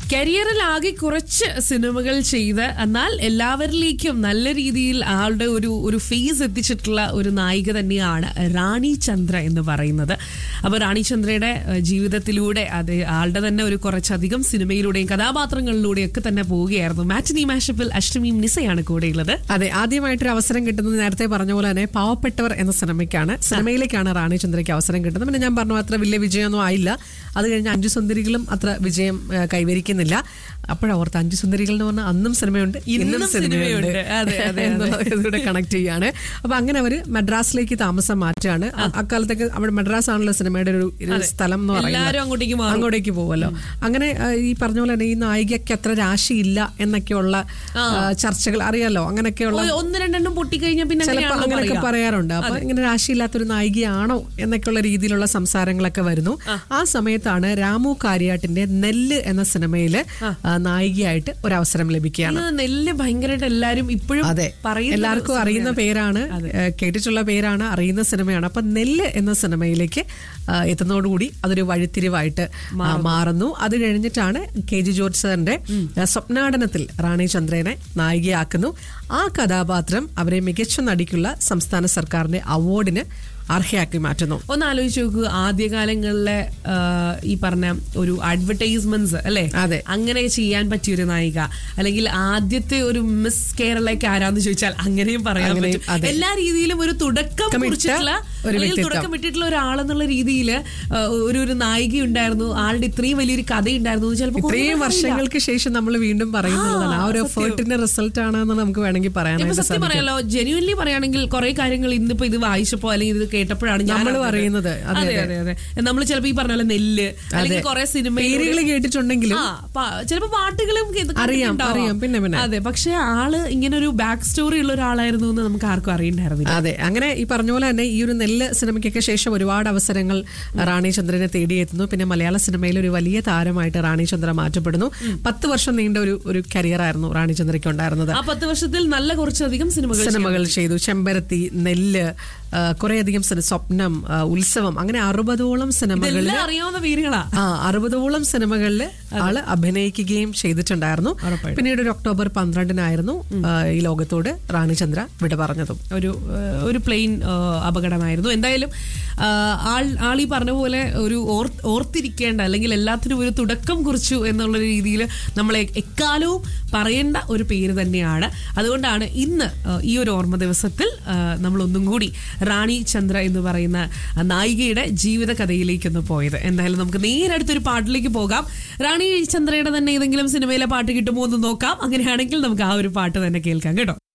കരിയറിൽ ആകെ കുറച്ച് സിനിമകൾ ചെയ്ത് എന്നാൽ എല്ലാവരിലേക്കും നല്ല രീതിയിൽ ആളുടെ ഒരു ഒരു ഫേസ് എത്തിച്ചിട്ടുള്ള ഒരു നായിക തന്നെയാണ് റാണി ചന്ദ്ര എന്ന് പറയുന്നത് അപ്പൊ റാണി ചന്ദ്രയുടെ ഏഹ്, ജീവിതത്തിലൂടെ അത് ആളുടെ തന്നെ ഒരു കുറച്ചധികം സിനിമയിലൂടെയും കഥാപാത്രങ്ങളിലൂടെയും ഒക്കെ തന്നെ പോവുകയായിരുന്നു മാറ്റിനി മാഷപ്പിൽ അഷ്ടമിയും നിസയാണ് കൂടെയുള്ളത് അതെ ആദ്യമായിട്ടൊരു അവസരം കിട്ടുന്നത് നേരത്തെ പറഞ്ഞ പോലെ തന്നെ പാവപ്പെട്ടവർ എന്ന സിനിമയ്ക്കാണ് സിനിമയിലേക്കാണ് റാണി ചന്ദ്രയ്ക്ക് അവസരം കിട്ടുന്നത് പിന്നെ ഞാൻ പറഞ്ഞു അത്ര വലിയ വിജയമൊന്നും ആയില്ല അത് കഴിഞ്ഞ് അഞ്ചു സുന്ദരികളും അത്ര വിജയം ഏഹ്, കൈവരിക്കുന്നില്ല അപ്പോഴോർത്ത് അഞ്ചു സുന്ദരികൾ എന്ന് പറഞ്ഞാൽ അന്നും സിനിമയുണ്ട് ഇന്നും സിനിമയുണ്ട്. അതെ, അതെ, അതെ. എന്നുള്ളത് ഇതിലൂടെ കണക്ട് ചെയ്യാണ് അപ്പൊ അങ്ങനെ അവര് മദ്രാസിലേക്ക് താമസം മാറ്റുകയാണ് അ- അക്കാലത്തൊക്കെ അവിടെ മദ്രാസ് ആണല്ലോ സിനിമയുടെ ഒരു ഒരു സ്ഥലം എന്ന് എല്ലാവരും പറയുന്നത് അങ്ങോട്ടേക്ക് മാറും അങ്ങോട്ടേക്ക് പോകുമല്ലോ അങ്ങനെ ആ, ഈ പറഞ്ഞ പോലെ തന്നെ ഈ നായികയ്ക്ക് അത്ര രാശിയില്ല എന്നൊക്കെയുള്ള ആ, ചർച്ചകൾ അറിയാലോ അങ്ങനെയൊക്കെയുള്ള ഓ, ഒന്ന് രണ്ടെണ്ണം പൊട്ടിക്കഴിഞ്ഞാൽ പിന്നെ ചിലപ്പോൾ അങ്ങനെയാണല്ലോ അങ്ങനെയൊക്കെ പറയുക. പറയാറുണ്ട് അപ്പൊ ഇങ്ങനെ രാശിയില്ലാത്തൊരു നായികയാണോ എന്നൊക്കെയുള്ള രീതിയിലുള്ള സംസാരങ്ങളൊക്കെ വരുന്നു ആ സമയത്താണ് രാമു കാര്യാട്ടിന്റെ നെല്ല് എന്ന സിനിമയില് ആ, നായികയായിട്ട് ഒരു അവസരം ലഭിക്കുകയാണ് ഇത് നെല്ല് ഭയങ്കരമായിട്ട് എല്ലാരും ഇപ്പോഴും അതെ പറയുന്ന എല്ലാവർക്കും അറിയുന്ന പേരാണ് ഏഹ് കേട്ടിട്ടുള്ള പേരാണ് അറിയുന്ന സിനിമയാണ് അപ്പൊ നെല്ല് എന്ന സിനിമയിലേക്ക് ആ, എത്തുന്നതോടുകൂടി അതൊരു വഴിത്തിരിവായിട്ട് ആ, മാറുന്നു അത് കഴിഞ്ഞിട്ടാണ് കെ ജി ജോർജ് സാറിന്റെ ആ, സ്വപ്നാടനത്തിൽ റാണി ചന്ദ്രനെ നായികയാക്കുന്നു ആ കഥാപാത്രം അവരെ മികച്ച നടിക്കുള്ള സംസ്ഥാന സർക്കാരിന്റെ അവാർഡിന് അർഹയാക്കി മാറ്റുന്നു ഒന്ന് ആലോചിച്ച് നോക്കൂ ആദ്യകാലങ്ങളിലെ ആ, ഈ പറഞ്ഞ ഒരു അഡ്വർടൈസ്മെന്റ്സ് അല്ലെ അതെ. അങ്ങനെ ചെയ്യാൻ പറ്റിയ ഒരു നായിക അല്ലെങ്കിൽ ആദ്യത്തെ ഒരു മിസ് കേരളയ്ക്ക് ആരാന്ന് ചോദിച്ചാൽ അങ്ങനെയും പറയാൻ അങ്ങനെയും, പറ്റും അതെ. എല്ലാ രീതിയിലും ഒരു തുടക്കം തുടക്കമിട്ട കുറിച്ചിട്ടുള്ള ഒരു അല്ലെങ്കിൽ വ്യക്തിത്വം. തുടക്കം ഇട്ടിട്ടുള്ള ഒരാളെന്നുള്ള രീതിയിൽ ഒരു ഒരു നായിക ഉണ്ടായിരുന്നു ആളുടെ ഇത്രയും വലിയൊരു കഥ ഉണ്ടായിരുന്നു ചിലപ്പോൾ ഇത്രയും വർഷങ്ങൾക്ക് ശേഷം നമ്മൾ വീണ്ടും പറയുന്നതാണ് ആ ഒരു എഫേർട്ടിന്റെ റിസൾട്ട് ആണെന്ന് നമുക്ക് വേണമെങ്കിൽ ഇപ്പൊ പറയാനായിട്ട് സത്യം സാധിക്കും പറയാലോ ജെന്യൂൻലി പറയുകയാണെങ്കിൽ കുറെ കാര്യങ്ങൾ ഇന്നിപ്പോ ഇത് വായിച്ചപ്പോ അല്ലെങ്കിൽ ഇത് കേട്ടപ്പോഴാണ് ഞാൻ നമ്മളും അറിഞ്ഞത്. അറിയുന്നത്. അതെ, അതെ അതെ അതെ നമ്മൾ ചിലപ്പോ ഈ പറഞ്ഞ പോലെ നെല്ല് അല്ലെങ്കിൽ കുറെ സിനിമ പേരുകൾ കേട്ടിട്ടുണ്ടെങ്കിലും ചിലപ്പോ പാട്ടുകളും ഇത് അറിയാം, കണ്ടിട്ടുണ്ടാവാം. അറിയാം. പിന്നെ, പിന്നെ. അതെ പക്ഷെ ആള് ഇങ്ങനെ ഒരു ബാക്ക് സ്റ്റോറി ഉള്ള ഒരാളായിരുന്നു എന്ന് നമുക്ക് ആർക്കും അറിയണ്ടായിരുന്നില്ല അതെ അങ്ങനെ ഈ പറഞ്ഞ പോലെ തന്നെ ഈ ഒരു നെല്ല് സിനിമയ്ക്കൊക്കെ ശേഷം ഒരുപാട് അവസരങ്ങൾ റാണി ചന്ദ്രനെ തേടിയെത്തുന്നു പിന്നെ മലയാള സിനിമയിൽ ഒരു വലിയ താരമായിട്ട് റാണി ചന്ദ്ര മാറ്റപ്പെടുന്നു പത്ത് വർഷം നീണ്ട ഒരു ഒരു കരിയർ ആയിരുന്നു റാണി ചന്ദ്രയ്ക്ക് ഉണ്ടായിരുന്നത് ആ പത്ത് വർഷത്തിൽ നല്ല കുറച്ചധികം സിനിമകൾ സിനിമകൾ ചെയ്തു ചെമ്പരത്തി നെല്ല് ആ, കുറേയധികം സിനി- സ്വപ്നം ആ, ഉത്സവം അങ്ങനെ അറുപതോളം സിനിമകളിൽ ഇതെല്ലാം അറിയാവുന്ന പേരുകളാ ആ അറുപതോളം സിനിമകളിൽ ആള് അഭിനയിക്കുകയും ചെയ്തിട്ടുണ്ടായിരുന്നു പിന്നീട് ഒരു ഒക്ടോബർ പന്ത്രണ്ടിനായിരുന്നു ആ, ഈ ലോകത്തോട് റാണി ചന്ദ്ര വിട പറഞ്ഞതും ഒരു ഏഹ്, ഒരു പ്ലെയിൻ അപകടമായിരുന്നു എന്തായാലും ആഹ്, ആൾ ആൾ ഈ പറഞ്ഞ പോലെ ഒരു ഓർ- ഓർത്തിരിക്കേണ്ട അല്ലെങ്കിൽ എല്ലാത്തിനും ഒരു തുടക്കം കുറിച്ചു എന്നുള്ള രീതിയിൽ നമ്മളെ എക്കാലവും പറയേണ്ട ഒരു പേര് തന്നെയാണ് അതുകൊണ്ടാണ് ഇന്ന് ആഹ്, ഈ ഒരു ഓർമ്മ ദിവസത്തിൽ ആഹ്, നമ്മൾ ഒന്നും കൂടി റാണി ചന്ദ്ര എന്ന് പറയുന്ന ആ നായികയുടെ ജീവിത കഥയിലേക്കൊന്ന് പോയത് എന്തായാലും നമുക്ക് നേരെ അടുത്തൊരു പാട്ടിലേക്ക് പോകാം റാണി ചന്ദ്രയുടെ തന്നെ ഏതെങ്കിലും സിനിമയിലെ പാട്ട് കിട്ടുമോ എന്ന് നോക്കാം അങ്ങനെയാണെങ്കിൽ നമുക്ക് ആ ഒരു പാട്ട് തന്നെ കേൾക്കാം കേട്ടോ